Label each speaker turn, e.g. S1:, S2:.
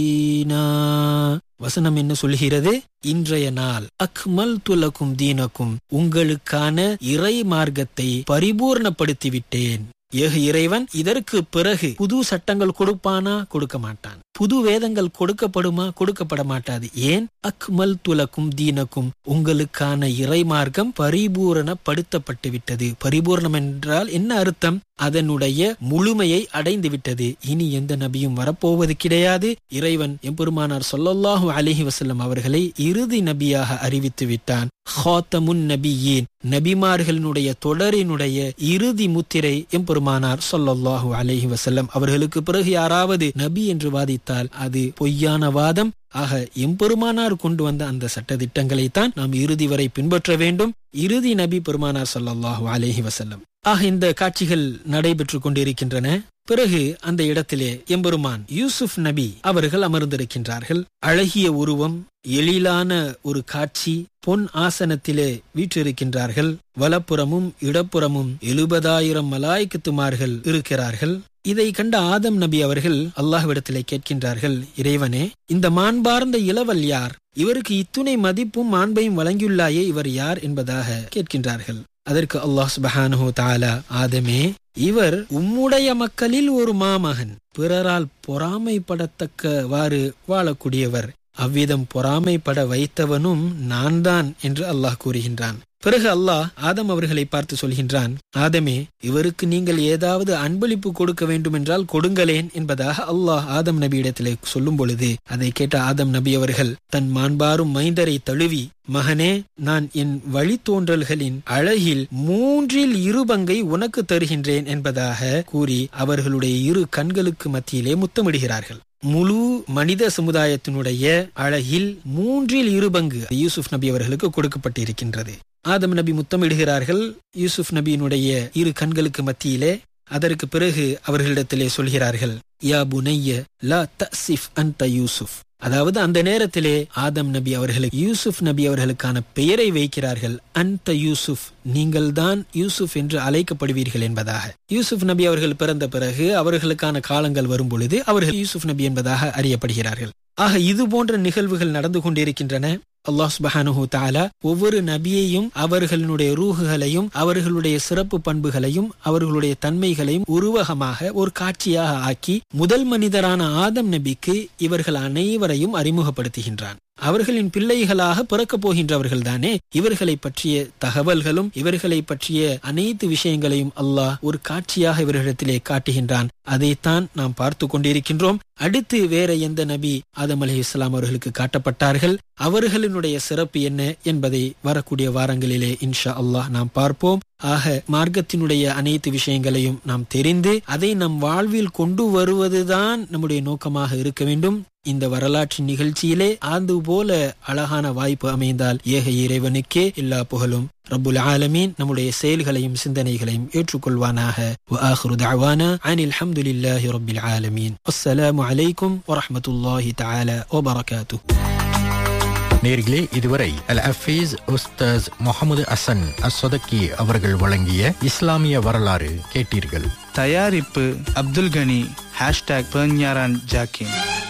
S1: ஈனா. வசனம் என்ன சொல்கிறது இன்றைய நாள் அக்மல் துலக்கும் தீனக்கும் உங்களுக்கான இறை மார்க்கத்தை பரிபூர்ணப்படுத்தி விட்டேன் ஏக இறைவன் இதற்கு பிறகு புது சட்டங்கள் கொடுப்பானா கொடுக்க மாட்டான் புது வேதங்கள் கொடுக்கப்படுமா கொடுக்கப்பட மாட்டாது ஏன் அக்மல் துலக்கும் தீனக்கும் உங்களுக்கான இறை மார்க்கம் பரிபூரணப்படுத்தப்பட்டு விட்டது பரிபூர்ணம் என்றால் என்ன அர்த்தம் அதனுடைய முழுமையை அடைந்து விட்டது இனி எந்த நபியும் வரப்போவது கிடையாது இறைவன் எம்பெருமானார் சொல்லல்லாஹு அலிஹி வசல்லம் அவர்களை இறுதி நபியாக அறிவித்து விட்டான் ஹாத்தமுன் நபியேன் நபிமார்களினுடைய தொடரினுடைய இறுதி முத்திரை எம்பெருமானார் சொல்லல்லாஹு அலிஹி வசல்லம் அவர்களுக்கு பிறகு யாராவது நபி என்று வாதித்தால் அது பொய்யான வாதம் ஆக எம்பெருமானார் கொண்டு வந்த அந்த சட்ட திட்டங்களைத்தான் நாம் இறுதி வரை பின்பற்ற வேண்டும் இறுதி நபி பெருமானார் சொல்லல்லாஹு அலேஹி வசல்லம் ஆக இந்த காட்சிகள் நடைபெற்று கொண்டிருக்கின்றன பிறகு அந்த இடத்திலே எம்பெருமான் யூசுப் நபி அவர்கள் அமர்ந்திருக்கின்றார்கள் அழகிய உருவம் எழிலான ஒரு காட்சி பொன் ஆசனத்திலே வீற்றிருக்கின்றார்கள் வலப்புறமும் இடப்புறமும் எழுபதாயிரம் மலாய்க்குத்துமார்கள் இருக்கிறார்கள் இதை கண்ட ஆதம் நபி அவர்கள் அல்லாஹ்விடத்திலே கேட்கின்றார்கள் இறைவனே இந்த மாண்பார்ந்த இளவல் யார் இவருக்கு இத்துணை மதிப்பும் மாண்பையும் வழங்கியுள்ளாயே இவர் யார் என்பதாக கேட்கின்றார்கள் அதற்கு அல்லாஹ் சுபஹானஹு தாலா ஆதமே இவர் உம்முடைய மக்களில் ஒரு மாமகன் பிறரால் பொறாமைப்படத்தக்கவாறு வாழக்கூடியவர் அவ்விதம் பொறாமைப்பட வைத்தவனும் நான் தான் என்று அல்லாஹ் கூறுகின்றான் பிறகு அல்லாஹ் ஆதம் அவர்களை பார்த்து சொல்கின்றான் ஆதமே இவருக்கு நீங்கள் ஏதாவது அன்பளிப்பு கொடுக்க வேண்டும் என்றால் கொடுங்களேன் என்பதாக அல்லாஹ் ஆதம் நபியிடத்திலே சொல்லும் பொழுது அதை கேட்ட ஆதம் நபி அவர்கள் தன் மாண்பாரும் மைந்தரை தழுவி மகனே நான் என் வழித்தோன்றல்களின் அழகில் மூன்றில் இரு பங்கை உனக்கு தருகின்றேன் என்பதாக கூறி அவர்களுடைய இரு கண்களுக்கு மத்தியிலே முத்தமிடுகிறார்கள் முழு மனித சமுதாயத்தினுடைய அழகில் மூன்றில் இரு பங்கு யூசுப் நபி அவர்களுக்கு கொடுக்கப்பட்டிருக்கின்றது ஆதம் நபி முத்தமிடுகிறார்கள் யூசுப் நபியினுடைய இரு கண்களுக்கு மத்தியிலே அதற்கு பிறகு அவர்களிடத்திலே சொல்கிறார்கள் யா புனைய லா தசிஃப் அந்த யூசுப் அதாவது அந்த நேரத்திலே ஆதம் நபி அவர்களுக்கு யூசுப் நபி அவர்களுக்கான பெயரை வைக்கிறார்கள் அந்த யூசுப் நீங்கள் தான் யூசுப் என்று அழைக்கப்படுவீர்கள் என்பதாக யூசுப் நபி அவர்கள் பிறந்த பிறகு அவர்களுக்கான காலங்கள் வரும் பொழுது அவர்கள் யூசுப் நபி என்பதாக அறியப்படுகிறார்கள் ஆக இது போன்ற நிகழ்வுகள் நடந்து கொண்டிருக்கின்றன அல்லாஹ் சுபஹானுஹூ தாலா ஒவ்வொரு நபியையும் அவர்களுடைய ரூகுகளையும் அவர்களுடைய சிறப்பு பண்புகளையும் அவர்களுடைய தன்மைகளையும் உருவகமாக ஒரு காட்சியாக ஆக்கி முதல் மனிதரான ஆதம் நபிக்கு இவர்கள் அனைவரையும் அறிமுகப்படுத்துகின்றான் அவர்களின் பிள்ளைகளாக பிறக்கப் போகின்றவர்கள் தானே இவர்களை பற்றிய தகவல்களும் இவர்களை பற்றிய அனைத்து விஷயங்களையும் அல்லாஹ் ஒரு காட்சியாக இவர்களிடத்திலே காட்டுகின்றான் அதைத்தான் நாம் பார்த்து கொண்டிருக்கின்றோம் அடுத்து வேற எந்த நபி ஆதம் அலி இஸ்லாம் அவர்களுக்கு காட்டப்பட்டார்கள் அவர்களினுடைய சிறப்பு என்ன என்பதை வரக்கூடிய வாரங்களிலே இன்ஷா அல்லாஹ் நாம் பார்ப்போம் ஆக மார்க்கத்தினுடைய அனைத்து விஷயங்களையும் நாம் தெரிந்து அதை நம் வாழ்வில் கொண்டு வருவதுதான் நம்முடைய நோக்கமாக இருக்க வேண்டும் இந்த வரலாற்று நிகழ்ச்சியிலே ஆந்து போல அழகான வாய்ப்பு அமைந்தால் ஏக இறைவனுக்கே எல்லா புகழும் ரப்புல் ஆலமீன் நம்முடைய செயல்களையும் சிந்தனைகளையும் ஏற்றுக்கொள்வானாக وآخر دعوانا عن الحمد لله رب العالمين والسلام عليكم ورحمة الله تعالى وبركاته
S2: நேர்களே இதுவரை அல் அஃபீஸ் உஸ்தாஸ் முகமது அசன் அஸ்வதக்கி அவர்கள் வழங்கிய இஸ்லாமிய வரலாறு கேட்டீர்கள்
S3: தயாரிப்பு அப்துல் கனி ஹேஷ்டாக் பெர்ஞாரான் ஜாக்கின்